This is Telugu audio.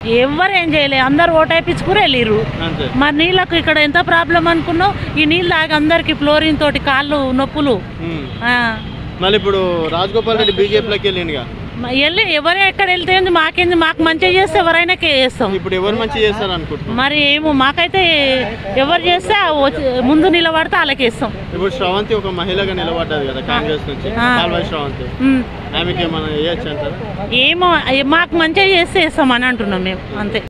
ఎవరు ఏం చేయలే అందరు ఓటు వేయించుకుని వెళ్ళిర్రు అంతే మరి నీళ్ళకు ఇక్కడ ఎంత ప్రాబ్లం అనుకున్నావు ఈ నీళ్ళు తాగి అందరికి ఫ్లోరిన్ తోటి కాళ్ళు నొప్పులు ఉమ్. ఆ. మళ్ళీ ఇప్పుడు రాజగోపాల్ రెడ్డి బీజేపీలోకి వెళ్ళిండుగా మ- వెళ్ళి ఎవరు ఎక్కడ వెళ్తే ఏంది, మాకేంది మాకు మంచిగా చేస్తే ఎవరైనా కే- చేస్తాం ఇప్పుడు ఎవరు మంచి చేస్తారు అనుకుంటున్నాం మరి ఏమో మాకైతే ఎవరు చేస్తే ఆ వచ్చి- ముందు నిలబడితే వాళ్ళకి ఇస్తాం ఇప్పుడు శ్రవంతి ఒక మహిళగా నిలబడ్డది కదా కాంగ్రెస్ నుంచి ఆ. కాల్వాయి శ్రవంతి ఉమ్. ఆమెకి ఏమైనా వేయచ్చు అంటారా ఏమో మాకు మంచిగా చేస్తే ఇస్తాం అని అంటున్నాం మేము అంతే